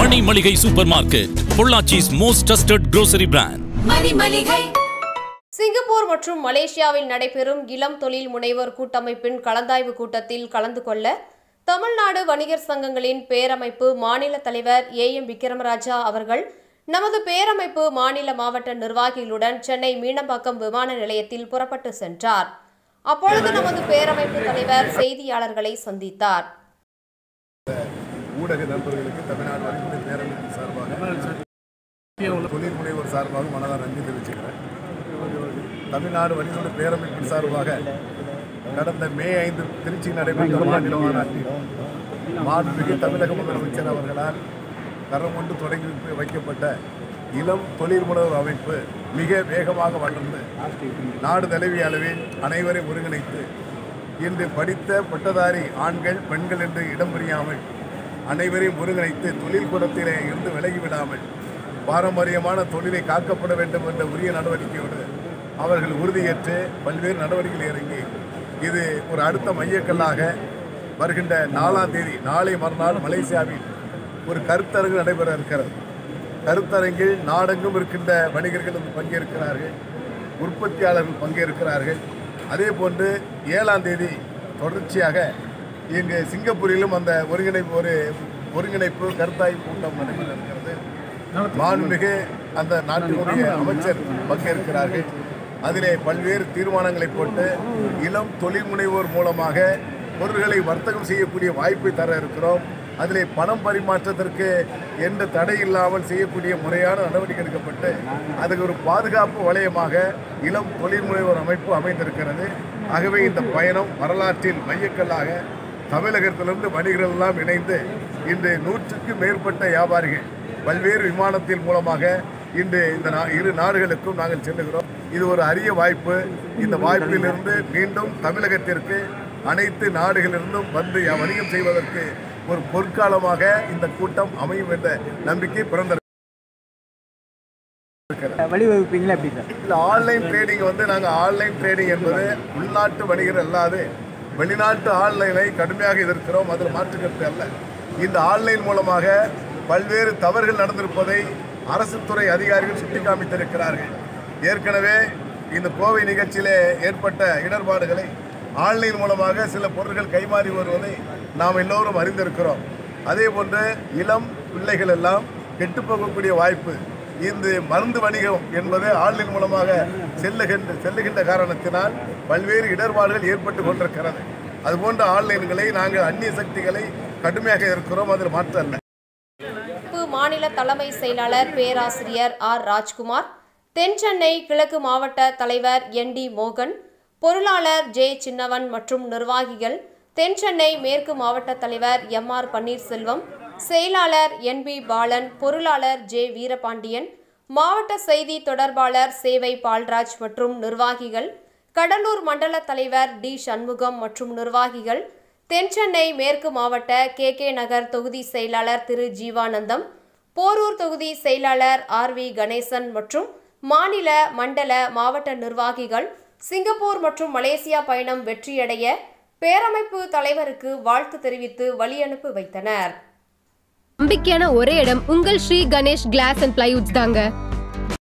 மணி Maligai super market பொள்ளாச்சிஸ் most trusted grocery brand Mani Maligai Singapore மற்றும் மலேசியாவில் நடைபெறும் இளம் தொழில் முனைவோர் கூட்டமைப்பின் கலந்தாய்வு கூட்டத்தில் கலந்து கொள்ள தமிழ்நாடு வணிகர் சங்கங்களின் பேரமைப்பு மாநில தலைவர் ஏ எம் விக்ரமராஜா அவர்கள் நமது பேரமைப்பு மாநில மாவட்ட நிர்வாகிகளுடன் சென்னை மீனம்பாக்கம் விமான நிலையத்தில் புறப்பட்டு சென்றார் அப்பொழுது நமது பேரமைப்பு தலைவர் செய்தியாளர்களை சந்தித்தார் ஊடக நண்பர்களுக்கு தமிழ்நாடு வணிகத்துறை பேரமைப்பு சார்பாக தொழில் முனைவோர் சார்பாக மனதார் நன்றி தெரிவிச்சுக்கிறேன் தமிழ்நாடு வணிகத்துறை பேரமைப்பின் சார்பாக கடந்த மே ஐந்து திருச்சி நடைபெற்ற மாநில மாநாட்டில் மாண்புமிகு தமிழக முதலமைச்சர் அவர்களால் தரம் கொண்டு தொடங்கி வைப்பு- வைக்கப்பட்ட இளம் தொழில் முனைவோர் அமைப்பு மிக வேகமாக வளர்ந்து நாடு தழுவிய அளவில் அனைவரையும் ஒருங்கிணைத்து இன்று படித்த பட்டதாரி ஆண்கள் பெண்கள் என்று இடம் புரியாமல் அனைவரையும் ஒருங்கிணைத்து தொழில் குணத்திலே இருந்து விலகிவிடாமல் பாரம்பரியமான தொழிலை காக்கப்பட வேண்டும் என்ற உரிய நடவடிக்கையோடு அவர்கள் உறுதியேற்று பல்வேறு நடவடிக்கைகள் இறங்கி இது ஒரு அடுத்த மையக்கல்லாக வருகின்ற நாலாம் தேதி நாளை மறுநாள் மலேசியாவில் ஒரு கருத்தரங்கு நடைபெற இருக்கிறது கருத்தரங்கில் நாடெங்கும் இருக்கின்ற வணிகர்கள் வந்து பங்கேற்கிறார்கள் உற்பத்தியாளர்கள் பங்கேற்கிறார்கள் அதே போன்று ஏழாம் தேதி தொடர்ச்சியாக இங்கு சிங்கப்பூரிலும் அந்த ஒருங்கிணைப்பு ஒரு ஒருங்கிணைப்பு கருத்தாய்வு கூட்டம் நடைபெற இருக்கிறது மாண்புமிகு அந்த நாட்டினுடைய அமைச்சர் பங்கேற்கிறார்கள் அதிலே பல்வேறு தீர்மானங்களை போட்டு இளம் தொழில் முனைவோர் மூலமாக பொருள்களை வர்த்தகம் செய்யக்கூடிய வாய்ப்பை தர இருக்கிறோம் அதிலே பணம் பரிமாற்றத்திற்கு எந்த தடை இல்லாமல் செய்யக்கூடிய முறையான நடவடிக்கை எடுக்கப்பட்டு அதுக்கு ஒரு பாதுகாப்பு வளையமாக இளம் தொழில் முனைவோர் அமைப்பு அமைந்திருக்கிறது ஆகவே இந்த பயணம் வரலாற்றில் மையக்கல்லாக தமிழகத்திலிருந்து வணிகர்கள் எல்லாம் இணைந்து இன்று நூற்றுக்கு மேற்பட்ட வியாபாரிகள் பல்வேறு விமானத்தின் மூலமாக இன்று இந்த நா- இரு நாடுகளுக்கும் நாங்கள் செல்லுகிறோம் இது ஒரு அரிய வாய்ப்பு இந்த வாய்ப்பிலிருந்து மீண்டும் தமிழகத்திற்கு அனைத்து நாடுகளிலிருந்தும் வந்து வணிகம் செய்வதற்கு ஒரு பொற்காலமாக இந்த கூட்டம் அமையும் என்ற நம்பிக்கை பிறந்த வழிவகுப்பீங்களா எப்படி சார் இந்த ஆன்லைன் ட்ரேடிங் வந்து நாங்கள் ஆன்லைன் ட்ரேடிங் என்பது உள்நாட்டு வணிகர் அல்லாது வெளிநாட்டு ஆன்லைனை கடுமையாக எதிர்க்கிறோம் அதில் மாற்றுக்கருத்து அல்ல இந்த ஆன்லைன் மூலமாக பல்வேறு தவறுகள் நடந்திருப்பதை அரசு துறை அதிகாரிகள் சுட்டிக்காமித்திருக்கிறார்கள் ஏற்கனவே இந்த கோவை நிகழ்ச்சியிலே ஏற்பட்ட இடர்பாடுகளை ஆன்லைன் மூலமாக சில பொருட்கள் கைமாறி வருவதை நாம் எல்லோரும் அறிந்திருக்கிறோம் அதே போன்று இளம் பிள்ளைகள் எல்லாம் கெட்டுப்போகக்கூடிய வாய்ப்பு இந்த மருந்து வணிகம் என்பது ஆன்லைன் மூலமாக செல்லுகின்ற செல்லுகின்ற காரணத்தினால் பல்வேறு இடர்பாடுகள் ஏற்பட்டு கொண்டிருக்கிறது அதுபோன்ற ஆன்லைன்களை நாங்கள் அந்நிய சக்திகளை கடுமையாக இருக்கிறோம் அதில் மாற்றம் அல்ல அமைப்பு மாநில தலைமை செயலாளர் பேராசிரியர் ஆர் ராஜ்குமார் தென் சென்னை கிழக்கு மாவட்ட தலைவர் என் டி மோகன் பொருளாளர் ஜே சின்னவன் மற்றும் நிர்வாகிகள் தென் சென்னை மேற்கு மாவட்ட தலைவர் எம் ஆர் பன்னீர்செல்வம் செயலாளர் என் பி பாலன் பொருளாளர் ஜே வீரபாண்டியன் மாவட்ட செய்தி தொடர்பாளர் சேவை பால்ராஜ் மற்றும் நிர்வாகிகள் கடலூர் மண்டல தலைவர் டி சண்முகம் மற்றும் நிர்வாகிகள் தென்சென்னை மேற்கு மாவட்ட கே கே நகர் தொகுதி செயலாளர் திரு ஜீவானந்தம் போரூர் தொகுதி செயலாளர் ஆர் வி கணேசன் மற்றும் மாநில மண்டல மாவட்ட நிர்வாகிகள் சிங்கப்பூர் மற்றும் மலேசியா பயணம் வெற்றியடைய பேரமைப்பு தலைவருக்கு வாழ்த்து தெரிவித்து வழியனுப்பி வைத்தனர் நம்பிக்கையான ஒரே இடம் உங்கள் Sri Ganesh glass and plywoods தாங்க